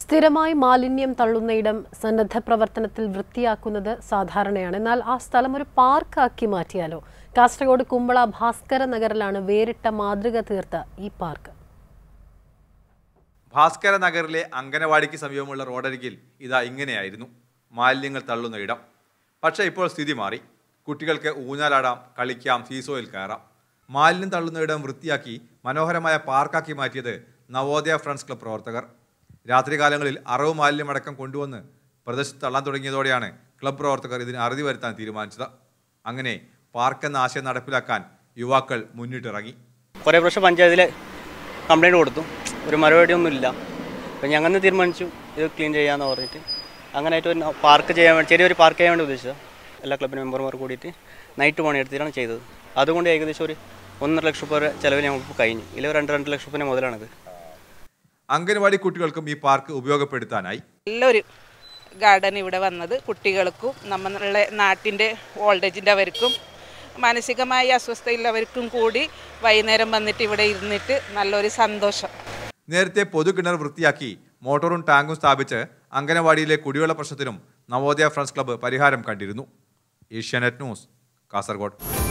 സ്ഥിരമായി മാലിന്യം തള്ളുന്നയിടം സന്നദ്ധ പ്രവർത്തനത്തിൽ വൃത്തിയാക്കുന്നത് സാധാരണയാണ് എന്നാൽ ആ സ്ഥലം ഒരു പാർക്കാക്കി മാറ്റിയാലോ കാസർഗോഡ് കുമ്പള ഭാസ്കര നഗറിലാണ് വേറിട്ട മാതൃക തീർത്ത ഈ പാർക്ക് ഭാസ്കര നഗറിലെ അങ്കനവാടിക്ക് സമീപമുള്ള റോഡരികിൽ ഇതാ ഇങ്ങനെയായിരുന്നു മാലിന്യങ്ങൾ തള്ളുന്ന ഇടം പക്ഷേ ഇപ്പോൾ സ്ഥിതി മാറി കുട്ടികൾക്ക് ഊഞ്ഞാലാടാം കളിക്കാം സീസോയിൽ കയറാം മാലിന്യം തള്ളുന്ന ഇടം വൃത്തിയാക്കി മനോഹരമായ പാർക്കാക്കി മാറ്റിയത് നവോദയ ഫ്രണ്ട്സ് ക്ലബ് പ്രവർത്തകർ രാത്രികാലങ്ങളിൽ അറവ് മാലിന്യമടക്കം കൊണ്ടുവന്ന് പ്രദേശത്ത് തള്ളാൻ തുടങ്ങിയതോടെയാണ് ക്ലബ് പ്രവർത്തകർ ഇതിന് അറുതി വരുത്താൻ തീരുമാനിച്ചത് അങ്ങനെ പാർക്ക് എന്ന ആശയം നടപ്പിലാക്കാൻ യുവാക്കൾ മുന്നിട്ടിറങ്ങി കുറേ പ്രാവശ്യം പഞ്ചായത്തിൽ കംപ്ലൈൻറ്റ് കൊടുത്തു ഒരു മറുപടിയൊന്നുമില്ല അപ്പോൾ ഞങ്ങൾ തീരുമാനിച്ചു ഇത് ക്ലീൻ ചെയ്യാമെന്ന് പറഞ്ഞിട്ട് അങ്ങനെ ആയിട്ട് ഒരു പാർക്ക് ചെയ്യാൻ വേണ്ടി ചെറിയൊരു പാർക്ക് ചെയ്യാൻ വേണ്ടി ഉദ്ദേശിച്ചത് എല്ലാ ക്ലബ് മെമ്പർമാർ കൂടിയിട്ട് നൈറ്റ് പണി എടുത്തിട്ടാണ് ചെയ്തത് അതുകൊണ്ട് ഏകദേശം ഒരു ഒന്നര ലക്ഷം രൂപ ചിലവിൽ നമുക്ക് കഴിഞ്ഞു ഇല്ല രണ്ട് രണ്ട് ലക്ഷം രൂപ മുതലാണിത് അംഗനവാടി കുട്ടികൾക്കും ഈ പാർക്ക് ഉപയോഗപ്പെടുത്താനായി നല്ലൊരു ഗാർഡൻ ഇവിടെ വന്നത് കുട്ടികൾക്കും നമ്മളുടെ നാട്ടിൻ്റെ ഓൾഡേജിൻ്റെ അവർക്കും മാനസികമായി അസ്വസ്ഥയുള്ളവർക്കും കൂടി വൈകുന്നേരം വന്നിട്ട് ഇവിടെ ഇരുന്നിട്ട് നല്ലൊരു സന്തോഷം നേരത്തെ പൊതുകിണർ വൃത്തിയാക്കി മോട്ടോറും ടാങ്കും സ്ഥാപിച്ച് അംഗനവാടിയിലെ കുടിവെള്ള പ്രശ്നത്തിനും നവോദയ ഫ്രണ്ട്സ് ക്ലബ്ബ് പരിഹാരം കണ്ടിരുന്നു ഏഷ്യാനെറ്റ് ന്യൂസ് കാസർഗോഡ്